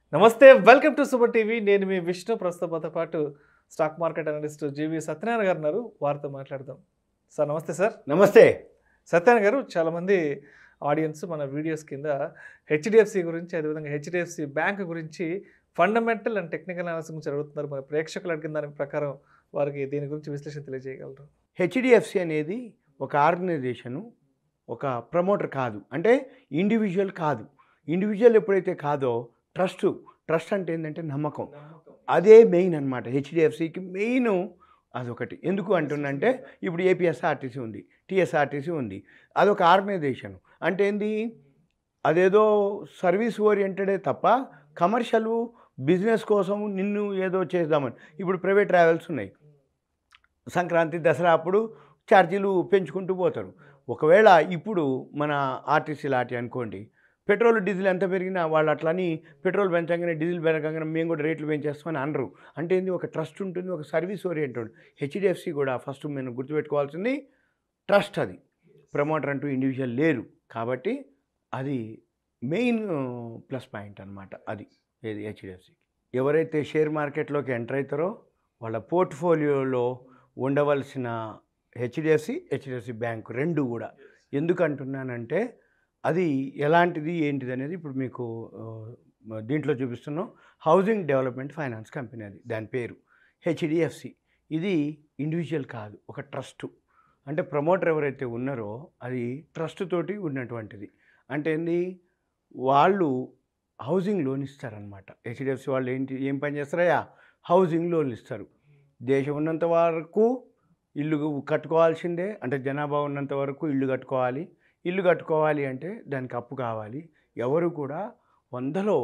నమస్తే welcome to super TV నేను మీ విష్ణు ప్రస్తుతంతో పాటు stock market analyst G V Satyanarayana గారు ఉన్నారు వారితో మాట్లాడదాం సార్ నమస్తే సార్ నమస్తే సత్యనారాయణ గారు చాలామంది ఆడియన్స్ మన వీడియోస్ కింద హెచ్డిఎఫ్సి గురించి అదేవిధంగా హెచ్డిఎఫ్సి బ్యాంక్ గురించి ఫండమెంటల్ అండ్ టెక్నికల్ అనాలిసిస్ గురించి అడుగుతున్నారు మన ప్రేక్షకులు అడిగిన దాని ప్రకారం వారికి దీని గురించి విశ్లేషణ తెలియజేయగలరు హెచ్డిఎఫ్సి అనేది ఒక ఆర్గనైజేషను ఒక ప్రమోటర్ కాదు అంటే ఇండివిజువల్ కాదు ఇండివిజువల్ ఎప్పుడైతే కాదో ట్రస్ట్ ట్రస్ట్ అంటే ఏంటంటే నమ్మకం అదే మెయిన్ అనమాట హెచ్డిఎఫ్సికి మెయిన్ అదొకటి ఎందుకు అంటున్నంటే ఇప్పుడు ఏపీఎస్ఆర్టీసీ ఉంది టీఎస్ఆర్టీసీ ఉంది అదొక ఆర్గనైజేషన్ అంటే ఏంది అదేదో సర్వీస్ ఓరియంటెడే తప్ప కమర్షియల్ బిజినెస్ కోసం నిన్ను ఏదో చేద్దామని ఇప్పుడు ప్రైవేట్ ట్రావెల్స్ ఉన్నాయి సంక్రాంతి దసరా అప్పుడు ఛార్జీలు పెంచుకుంటూ పోతారు ఒకవేళ ఇప్పుడు మన ఆర్టీసీ లాంటి అనుకోండి పెట్రోల్ డీజిల్ ఎంత పెరిగినా వాళ్ళు అట్లని పెట్రోల్ పెంచగానే డీజిల్ పెరగగానే మేము కూడా రేట్లు పెంచేస్తామని అనరు అంటే ఏంది ఒక ట్రస్ట్ ఉంటుంది ఒక సర్వీస్ ఓరియంటెడ్ హెచ్డిఎఫ్సి కూడా ఫస్ట్ మేము గుర్తుపెట్టుకోవాల్సింది ట్రస్ట్ అది ప్రమోటర్ అంటూ ఇండివిజువల్ లేరు కాబట్టి అది మెయిన్ ప్లస్ పాయింట్ అనమాట అది ఏది హెచ్డిఎఫ్సి ఎవరైతే షేర్ మార్కెట్లోకి ఎంటర్ అవుతారో వాళ్ళ పోర్ట్ఫోలియోలో ఉండవలసిన హెచ్డిఎఫ్సి హెచ్డిఎఫ్సి బ్యాంక్ రెండు కూడా ఎందుకు అంటున్నానంటే అది ఎలాంటిది ఏంటిది అనేది ఇప్పుడు మీకు ఆ, దీంట్లో చూపిస్తున్నాం హౌసింగ్ డెవలప్మెంట్ ఫైనాన్స్ కంపెనీ అది దాని పేరు హెచ్డిఎఫ్సి ఇది ఇండివిజువల్ కాదు ఒక ట్రస్ట్ అంటే ప్రమోటర్ ఎవరైతే ఉన్నారో అది ట్రస్ట్ తోటి ఉన్నటువంటిది అంటే ఏంది వాళ్ళు హౌసింగ్ లోన్ ఇస్తారనమాట హెచ్డిఎఫ్సి వాళ్ళు ఏంటి ఏం పని చేస్తారయ్యా హౌసింగ్ లోన్లు ఇస్తారు దేశం ఉన్నంత వరకు ఇల్లు కట్టుకోవాల్సిందే అంటే జనాభా ఉన్నంత వరకు ఇల్లు కట్టుకోవాలి ఇల్లు కట్టుకోవాలి అంటే దానికి అప్పు కావాలి ఎవరు కూడా వందలో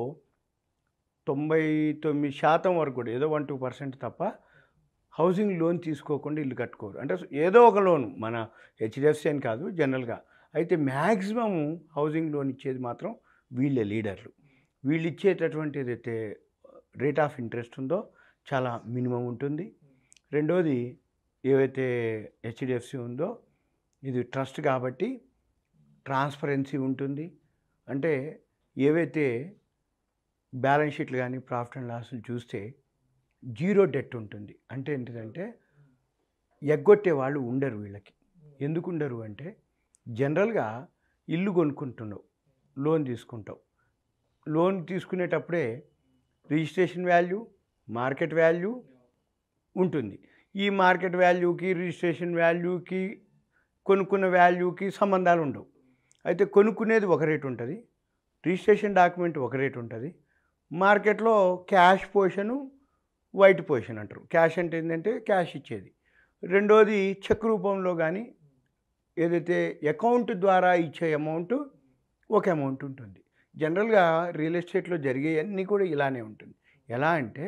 తొంభై తొమ్మిది శాతం వరకు కూడా ఏదో వన్ టూ పర్సెంట్ తప్ప హౌసింగ్ లోన్ తీసుకోకుండా ఇల్లు కట్టుకోరు అంటే ఏదో ఒక లోన్ మన హెచ్డిఎఫ్సి అని కాదు జనరల్గా అయితే మ్యాక్సిమం హౌసింగ్ లోన్ ఇచ్చేది మాత్రం వీళ్ళే లీడర్లు వీళ్ళు ఇచ్చేటటువంటి ఏదైతే రేట్ ఆఫ్ ఇంట్రెస్ట్ ఉందో చాలా మినిమం ఉంటుంది రెండోది ఏవైతే హెచ్డిఎఫ్సి ఉందో ఇది ట్రస్ట్ కాబట్టి ట్రాన్స్పరెన్సీ ఉంటుంది అంటే ఏవైతే బ్యాలెన్స్ షీట్లు కానీ ప్రాఫిట్ అండ్ లాస్లు చూస్తే జీరో డెట్ ఉంటుంది అంటే ఏంటిదంటే ఎగ్గొట్టే వాళ్ళు ఉండరు వీళ్ళకి ఎందుకు ఉండరు అంటే జనరల్గా ఇల్లు కొనుక్కుంటున్నావు లోన్ తీసుకుంటావు లోన్ తీసుకునేటప్పుడే రిజిస్ట్రేషన్ వాల్యూ మార్కెట్ వాల్యూ ఉంటుంది ఈ మార్కెట్ వాల్యూకి రిజిస్ట్రేషన్ వాల్యూకి కొనుక్కున్న వాల్యూకి సంబంధాలు ఉండవు అయితే కొనుక్కునేది ఒక రేటు ఉంటుంది రిజిస్ట్రేషన్ డాక్యుమెంట్ ఒక రేటు ఉంటుంది మార్కెట్లో క్యాష్ పొజిషను వైట్ పొజిషన్ అంటారు క్యాష్ అంటే ఏంటంటే క్యాష్ ఇచ్చేది రెండోది చెక్ రూపంలో కానీ ఏదైతే అకౌంట్ ద్వారా ఇచ్చే అమౌంట్ ఒక అమౌంట్ ఉంటుంది జనరల్గా రియల్ ఎస్టేట్లో జరిగే అన్నీ కూడా ఇలానే ఉంటుంది ఎలా అంటే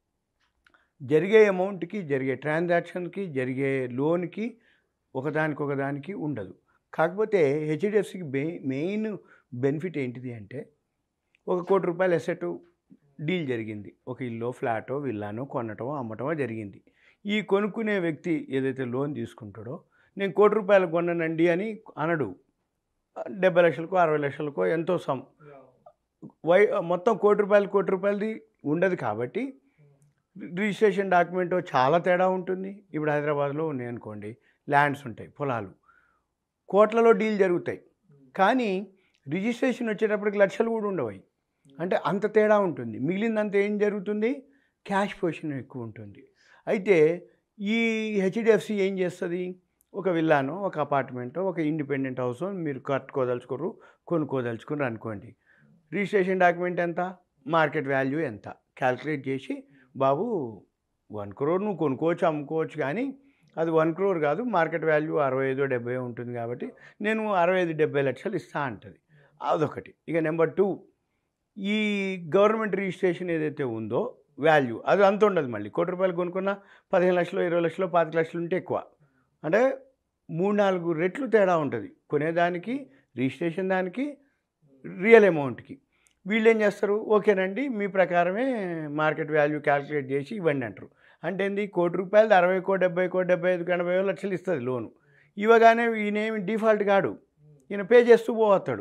జరిగే అమౌంట్కి జరిగే ట్రాన్సాక్షన్కి జరిగే లోన్కి ఒకదానికి ఒకదానికి ఉండదు కాకపోతే హెచ్డిఎఫ్సికి మె మెయిన్ బెనిఫిట్ ఏంటిది అంటే ఒక కోటి రూపాయల ఎసెట్ డీల్ జరిగింది ఒక ఇల్లు ఫ్లాటో విల్లానో కొనటమో అమ్మటమో జరిగింది ఈ కొనుక్కునే వ్యక్తి ఏదైతే లోన్ తీసుకుంటాడో నేను కోటి రూపాయలు కొన్నానండి అని అనడు డెబ్బై లక్షలకో అరవై లక్షలకో ఎంతో సమ్ వై మొత్తం కోటి రూపాయలు కోటి రూపాయలది ఉండదు కాబట్టి రిజిస్ట్రేషన్ డాక్యుమెంట్ చాలా తేడా ఉంటుంది ఇప్పుడు హైదరాబాద్లో ఉన్నాయి అనుకోండి ల్యాండ్స్ ఉంటాయి పొలాలు కోట్లలో డీల్ జరుగుతాయి కానీ రిజిస్ట్రేషన్ వచ్చేటప్పటికి లక్షలు కూడా ఉండవు అవి. అంటే అంత తేడా ఉంటుంది మిగిలిందంత ఏం జరుగుతుంది క్యాష్ పొజిషన్ ఎక్కువ ఉంటుంది అయితే ఈ హెచ్డిఎఫ్సి ఏం చేస్తుంది ఒక విల్లానో ఒక అపార్ట్మెంటో ఒక ఇండిపెండెంట్ హౌస్ మీరు కట్టుకోదలుచుకోరు కొనుక్కోదలుచుకున్నారు అనుకోండి రిజిస్ట్రేషన్ డాక్యుమెంట్ ఎంత మార్కెట్ వాల్యూ ఎంత క్యాల్కులేట్ చేసి బాబు వన్ క్రోర్ నువ్వు కొనుక్కోవచ్చు అమ్ముకోవచ్చు కానీ అది వన్ క్రోర్ కాదు మార్కెట్ వాల్యూ అరవై ఐదో డెబ్బై ఉంటుంది కాబట్టి నేను అరవై ఐదు డెబ్బై లక్షలు ఇస్తా అంటది అదొకటి ఇక నెంబర్ టూ ఈ గవర్నమెంట్ రిజిస్ట్రేషన్ ఏదైతే ఉందో వాల్యూ అది అంత ఉండదు మళ్ళీ కోటి రూపాయలు కొనుక్కున్న పదిహేను లక్షలు ఇరవై లక్షలు పాతిక లక్షలు ఉంటే ఎక్కువ అంటే మూడు నాలుగు రెట్లు తేడా ఉంటుంది కొనేదానికి రిజిస్ట్రేషన్ దానికి రియల్ అమౌంట్కి వీళ్ళు ఏం చేస్తారు ఓకేనండి మీ ప్రకారమే మార్కెట్ వాల్యూ క్యాలిక్యులేట్ చేసి ఇవ్వండి అంటారు అంటే ఏంది కోటి రూపాయలు అరవై కో డెబ్బై కో డెబ్బై ఐదు ఎనభై వేలు లక్షలు ఇస్తుంది లోను ఇవ్వగానే ఈయనేమి డిఫాల్ట్ కాడు ఈయన పే చేస్తూ పోతాడు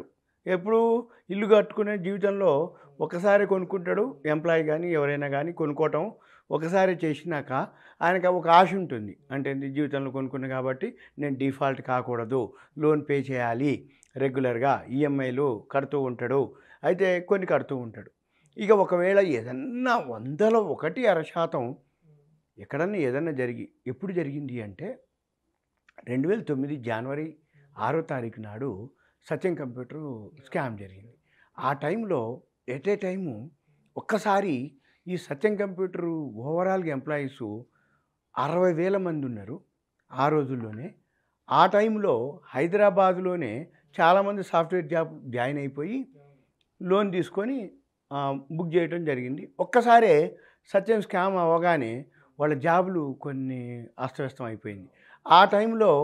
ఎప్పుడు ఇల్లు కట్టుకునే జీవితంలో ఒకసారి కొనుక్కుంటాడు ఎంప్లాయీ కానీ ఎవరైనా కానీ కొనుక్కోవటం ఒకసారి చేసినాక ఆయనకు ఒక ఆశ ఉంటుంది అంటే ఏంది, జీవితంలో కొనుక్కున్నా కాబట్టి నేను డిఫాల్ట్ కాకూడదు లోన్ పే చేయాలి రెగ్యులర్గా ఈఎంఐలు కడుతూ ఉంటాడు అయితే కొన్ని కడుతూ ఉంటాడు ఇక ఒకవేళ ఏదన్నా వందలో ఒకటి అర శాతం ఎక్కడన్నా ఏదన్నా జరిగి ఎప్పుడు జరిగింది అంటే రెండు వేల తొమ్మిది జనవరి ఆరో తారీఖు నాడు సత్యం కంప్యూటర్ స్కామ్ జరిగింది ఆ టైంలో ఎట్ ఏ టైము ఒక్కసారి ఈ సత్యం కంప్యూటర్ ఓవరాల్గా ఎంప్లాయీస్ అరవై వేల మంది ఉన్నారు ఆ రోజుల్లోనే ఆ టైంలో హైదరాబాదులోనే చాలామంది సాఫ్ట్వేర్ జాబ్ జాయిన్ అయిపోయి లోన్ తీసుకొని ఆ, బుక్ చేయడం జరిగింది ఒక్కసారే సత్యం స్కామ్ అవ్వగానే వాళ్ళ జాబులు కొన్ని అస్తవ్యస్తం అయిపోయింది ఆ టైంలో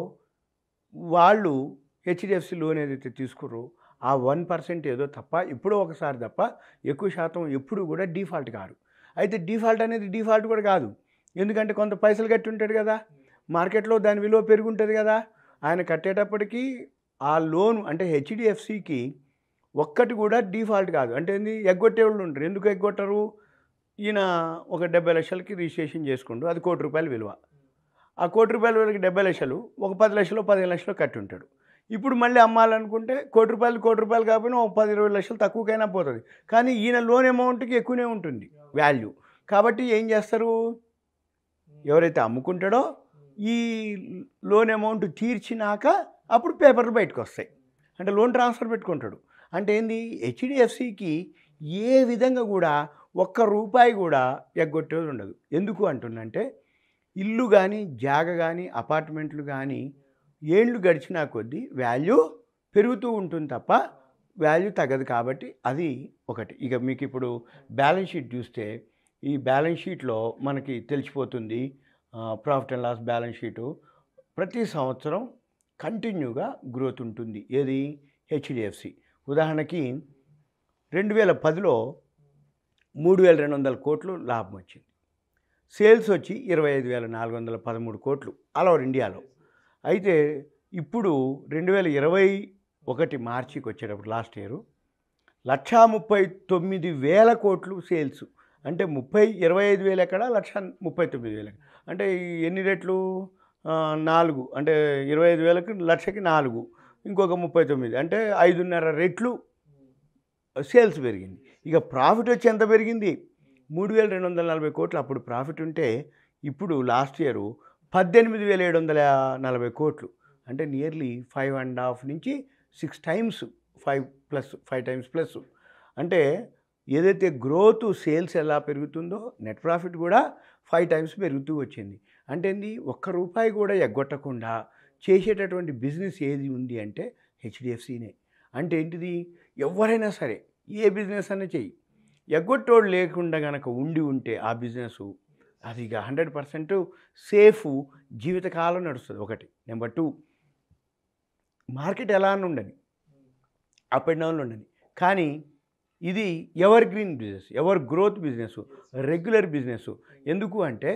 వాళ్ళు హెచ్డిఎఫ్సి లోన్ ఏదైతే తీసుకుర్రో ఆ వన్ పర్సెంట్ ఏదో తప్ప ఎప్పుడో ఒకసారి తప్ప ఎక్కువ శాతం ఎప్పుడు కూడా డిఫాల్ట్ కారు అయితే డిఫాల్ట్ అనేది డిఫాల్ట్ కూడా కాదు ఎందుకంటే కొంత పైసలు కట్టి ఉంటాడు కదా మార్కెట్లో దాని విలువ పెరుగుంటుంది కదా ఆయన కట్టేటప్పటికి ఆ లోన్ అంటే హెచ్డిఎఫ్సికి ఒక్కటి కూడా డిఫాల్ట్ కాదు అంటే ఏంది ఎగ్గొట్టే వాళ్ళు ఉంటారు ఎందుకు ఎగ్గొట్టరు ఈయన ఒక డెబ్బై లక్షలకి రిజిస్ట్రేషన్ చేసుకుంటూ అది కోటి రూపాయలు విలువ ఆ కోటి రూపాయల విలువకి డెబ్బై లక్షలు ఒక పది లక్షలు పదిహేను లక్షలు కట్టి ఉంటాడు ఇప్పుడు మళ్ళీ అమ్మాలనుకుంటే కోటి రూపాయలు కోటి రూపాయలు కాకపోయినా ఒక పది ఇరవై లక్షలు తక్కువకైనా పోతుంది కానీ ఈయన లోన్ అమౌంట్కి ఎక్కువనే ఉంటుంది వాల్యూ కాబట్టి ఏం చేస్తారు ఎవరైతే అమ్ముకుంటాడో ఈ లోన్ అమౌంట్ తీర్చినాక అప్పుడు పేపర్లు బయటకు వస్తాయి అంటే లోన్ ట్రాన్స్ఫర్ పెట్టుకుంటాడు అంటే ఏంది హెచ్డిఎఫ్సికి ఏ విధంగా కూడా ఒక్క రూపాయి కూడా ఎగ్గొట్టేది ఉండదు ఎందుకు అంటున్నంటే ఇల్లు కానీ జాగ కానీ అపార్ట్మెంట్లు కానీ ఏళ్ళు గడిచినా కొద్దీ వాల్యూ పెరుగుతూ ఉంటుంది తప్ప వాల్యూ తగ్గదు కాబట్టి అది ఒకటి ఇక మీకు ఇప్పుడు బ్యాలెన్స్ షీట్ చూస్తే ఈ బ్యాలెన్స్ షీట్లో మనకి తెలిసిపోతుంది profit and loss balance sheet ప్రతి సంవత్సరం కంటిన్యూగా గ్రోత్ ఉంటుంది ఏది హెచ్డిఎఫ్సి ఉదాహరణకి రెండు వేల పదిలో మూడు వేల రెండు వందల కోట్లు లాభం వచ్చింది సేల్స్ వచ్చి ఇరవై ఐదు వేల నాలుగు వందల పదమూడు కోట్లు ఆల్ ఓవర్ ఇండియాలో అయితే ఇప్పుడు రెండు వేల ఇరవై ఒకటి మార్చికి వచ్చేటప్పుడు లాస్ట్ ఇయర్ లక్షా ముప్పై తొమ్మిది వేల కోట్లు సేల్స్ అంటే ముప్పై ఇరవై ఐదు వేలు ఎక్కడ లక్ష ముప్పై తొమ్మిది వేలు ఎక్కడ అంటే ఈ ఎన్ని రెట్లు ఆ, నాలుగు అంటే ఇరవై ఐదు వేలకు లక్షకి నాలుగు ఇంకొక ముప్పై తొమ్మిది అంటే ఐదున్నర రెట్లు సేల్స్ పెరిగింది ఇక ప్రాఫిట్ వచ్చి ఎంత పెరిగింది మూడు వేల రెండు వందల నలభై కోట్లు అప్పుడు ప్రాఫిట్ ఉంటే ఇప్పుడు లాస్ట్ ఇయర్ పద్దెనిమిది వేల ఏడు వందల నలభై కోట్లు అంటే నియర్లీ ఫైవ్ అండ్ హాఫ్ నుంచి six times five plus five times plus అంటే ఏదైతే గ్రోత్ సేల్స్ ఎలా పెరుగుతుందో నెట్ ప్రాఫిట్ కూడా ఫైవ్ టైమ్స్ పెరుగుతూ వచ్చింది అంటే ఏంది ఒక్క రూపాయి కూడా ఎగ్గొట్టకుండా చేసేటటువంటి బిజినెస్ ఏది ఉంది అంటే హెచ్డిఎఫ్సినే అంటే ఏంటిది ఎవరైనా సరే ఏ బిజినెస్ అన్నా చెయ్యి ఎగ్గొట్టోడు లేకుండా గనక ఉండి ఉంటే ఆ బిజినెస్ అది ఇక హండ్రెడ్ పర్సెంట్ సేఫ్ జీవితకాలం నడుస్తుంది ఒకటి నెంబర్ టూ మార్కెట్ ఎలా అని ఉండని అప్ అండ్ డౌన్లో ఉండని కానీ ఇది evergreen business ever growth business regular business ఎందుకు అంటే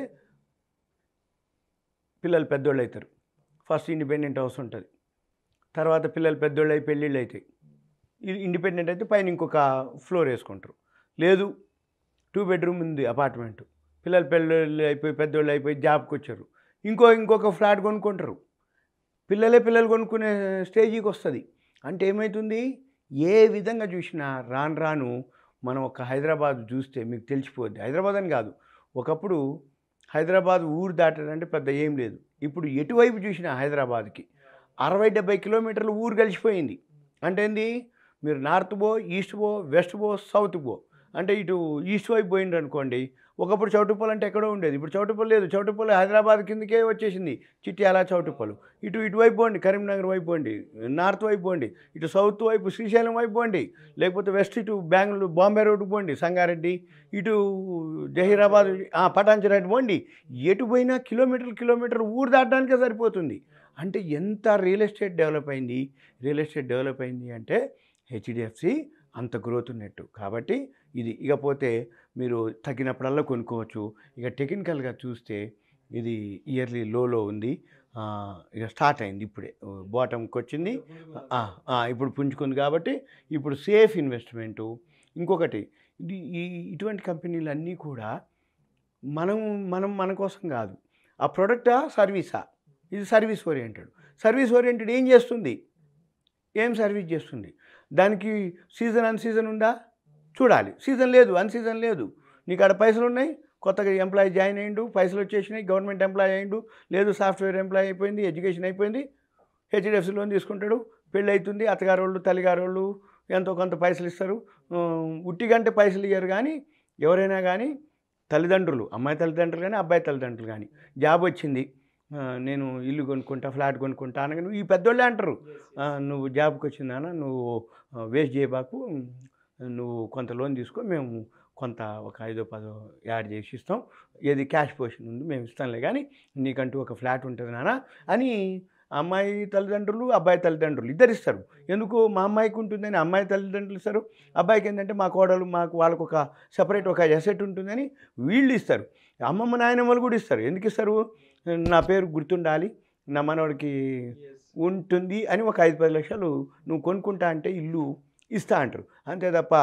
పిల్లలు పెద్దోళ్ళు అవుతారు ఫస్ట్ ఇండిపెండెంట్ హౌస్ ఉంటుంది తర్వాత పిల్లలు పెద్దోళ్ళు అయి పెళ్ళిళ్ళు అవుతాయి ఇది ఇండిపెండెంట్ అయితే పైన ఇంకొక ఫ్లోర్ వేసుకుంటారు లేదు టూ బెడ్రూమ్ ఉంది అపార్ట్మెంట్ పిల్లలు పెళ్ళిళ్ళు అయిపోయి పెద్దోళ్ళు అయిపోయి జాబ్కి వచ్చారు ఇంకో ఇంకొక ఫ్లాట్ కొనుక్కుంటారు పిల్లలే పిల్లలు కొనుక్కునే స్టేజీకి వస్తుంది అంటే ఏమవుతుంది ఏ విధంగా చూసినా రాను రాను మనం ఒక హైదరాబాద్ చూస్తే మీకు తెలిసిపోద్ది హైదరాబాద్ అని కాదు ఒకప్పుడు హైదరాబాద్ ఊరు దాటాడంటే పెద్ద ఏం లేదు ఇప్పుడు ఎటువైపు చూసినా హైదరాబాద్కి అరవై డెబ్బై కిలోమీటర్లు ఊరు కలిసిపోయింది అంటే ఏంది మీరు నార్త్ పో ఈస్ట్ పో వెస్ట్ పో సౌత్ పో అంటే ఇటు ఈస్ట్ వైపు పోయిండ్రు అనుకోండి ఒకప్పుడు చౌటుప్పల్ అంటే ఎక్కడో ఉండేది ఇప్పుడు చౌటుప్పల్ లేదు చౌటుప్పల్ హైదరాబాద్ కిందకే వచ్చేసింది చిట్యాల చౌటుప్పలు ఇటు ఇటువైపు పోండి కరీంనగర్ వైపు పోండి నార్త్ వైపు పోండి ఇటు సౌత్ వైపు శ్రీశైలం వైపు పోండి లేకపోతే వెస్ట్ ఇటు బెంగళూరు బాంబే రోడ్డు పోండి సంగారెడ్డి ఇటు జహీరాబాద్ ఆ, పటాన్చెరు పోండి ఎటు పోయినా కిలోమీటర్ కిలోమీటర్ ఊరు దాటడానికే సరిపోతుంది అంటే ఎంత రియల్ ఎస్టేట్ డెవలప్ అయింది రియల్ ఎస్టేట్ డెవలప్ అయింది అంటే హెచ్డిఎఫ్సి అంత గ్రోత్ ఉన్నట్టు కాబట్టి ఇది ఇకపోతే మీరు తగినప్పుడల్లా కొనుక్కోవచ్చు ఇక టెక్నికల్గా చూస్తే ఇది ఇయర్లీ లోలో ఉంది ఆ, ఇక స్టార్ట్ అయింది ఇప్పుడే బాటంకి వచ్చింది ఆ, ఆ, ఇప్పుడు పుంజుకుంది కాబట్టి ఇప్పుడు సేఫ్ ఇన్వెస్ట్మెంటు ఇంకొకటి ఇది ఈ ఇటువంటి కంపెనీలు అన్నీ కూడా మనం మనం మన కోసం కాదు ఆ ప్రొడక్టా సర్వీసా ఇది సర్వీస్ ఓరియంటెడ్ సర్వీస్ ఓరియంటెడ్ ఏం చేస్తుంది ఏం సర్వీస్ చేస్తుంది దానికి సీజన్ అన్ సీజన్ ఉందా చూడాలి సీజన్ లేదు అన్ సీజన్ లేదు నీకు ఆడ పైసలు ఉన్నాయి కొత్తగా ఎంప్లాయీ జాయిన్ అయ్యిండు పైసలు వచ్చేసినాయి గవర్నమెంట్ ఎంప్లాయీ అయ్యిండు లేదు సాఫ్ట్వేర్ ఎంప్లాయీ అయిపోయింది ఎడ్యుకేషన్ అయిపోయింది హెచ్డిఎఫ్సి లోన్ తీసుకుంటాడు పెళ్ళి అవుతుంది అత్తగారోళ్ళు తల్లిగారోళ్ళు ఎంతో కొంత పైసలు ఇస్తారు ఆ, ఉట్టిగంటే పైసలు ఇయ్యరు కానీ ఎవరైనా కానీ తల్లిదండ్రులు అమ్మాయి తల్లిదండ్రులు కానీ అబ్బాయి తల్లిదండ్రులు కానీ జాబ్ వచ్చింది ఆ, నేను ఇల్లు కొనుక్కుంటా ఫ్లాట్ కొనుక్కుంటా అనగా నువ్వు ఈ పెద్దోళ్ళే అంటారు ఆ, నువ్వు జాబ్కి వచ్చిందానా నువ్వు వేస్ట్ చేయబాకు నువ్వు కొంత లోన్ తీసుకో మేము కొంత ఒక ఐదో పదో యాడ్ చేసి ఇస్తాం ఏది క్యాష్ పోషన్ ఉంది మేము ఇస్తాంలే కానీ నీకంటూ ఒక ఫ్లాట్ ఉంటుంది నాన్న అని అమ్మాయి తల్లిదండ్రులు అబ్బాయి తల్లిదండ్రులు ఇద్దరు ఇస్తారు ఎందుకు మా అమ్మాయికి ఉంటుందని అమ్మాయి తల్లిదండ్రులు ఇస్తారు అబ్బాయికి ఏంటంటే మా కోడలు మాకు వాళ్ళకు ఒక సపరేట్ ఒక ఎసెట్ ఉంటుందని వీళ్ళు ఇస్తారు అమ్మమ్మ నాయనమ్మలు కూడా ఇస్తారు ఎందుకు ఇస్తారు నా పేరు గుర్తుండాలి నా మనవాడికి ఉంటుంది అని ఒక ఐదు పది లక్షలు నువ్వు కొనుక్కుంటా అంటే ఇల్లు ఇస్తా అంటారు అంతే తప్ప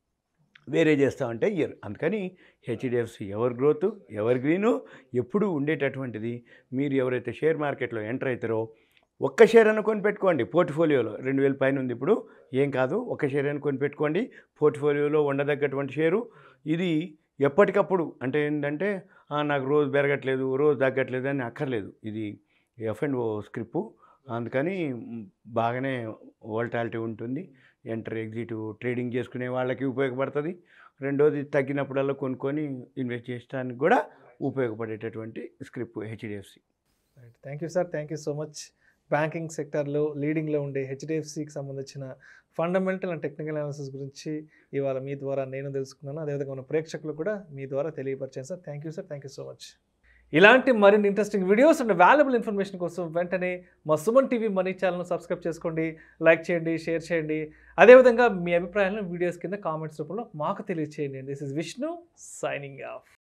వేరే చేస్తామంటే ఇయ్యరు అందుకని హెచ్డిఎఫ్సి ఎవరి గ్రోత్ ఎవరి గ్రీను ఎప్పుడూ ఉండేటటువంటిది మీరు ఎవరైతే షేర్ మార్కెట్లో ఎంటర్ అవుతారో ఒక్క షేర్ అని కొని పెట్టుకోండి పోర్ట్ఫోలియోలో రెండు వేల పైన ఉంది ఇప్పుడు ఏం కాదు ఒక్క షేర్ అని కొని పెట్టుకోండి పోర్ట్ఫోలియోలో ఉండదగ్గటువంటి షేరు ఇది ఎప్పటికప్పుడు అంటే ఏంటంటే "ఆ, నాకు రోజు పెరగట్లేదు రోజు తగ్గట్లేదు అని అక్కర్లేదు ఇది ఎఫ్ అండ్ ఓ స్క్రిప్పు అందుకని మ్, బాగానే వోల్టాలిటీ ఉంటుంది ఎంటర్ ఎగ్జిట్ ట్రేడింగ్ చేసుకునే వాళ్ళకి ఉపయోగపడుతుంది రెండోది తగ్గినప్పుడల్లా కొనుక్కొని ఇన్వెస్ట్ చేయడానికి కూడా ఉపయోగపడేటటువంటి script HDFC thank you sir thank you so much banking సెక్టర్లో లీడింగ్లో ఉండే హెచ్డిఎఫ్సికి సంబంధించిన ఫండమెంటల్ అండ్ టెక్నికల్ అనాలిసిస్ గురించి ఇవాళ మీ ద్వారా నేను తెలుసుకున్నాను అదేవిధంగా మన ప్రేక్షకులు కూడా మీ ద్వారా తెలియపరిచాను sir thank you sir thank you so much ఇలాంటి మరిన్ని interesting videos and valuable information కోసం వెంటనే మా సుమన్ టీవీ మనీ ఛానల్ను సబ్స్క్రైబ్ చేసుకోండి లైక్ చేయండి షేర్ చేయండి అదేవిధంగా మీ అభిప్రాయాలను వీడియోస్ కింద కామెంట్స్ రూపంలో మాకు తెలియచేయండి this is Vishnu signing of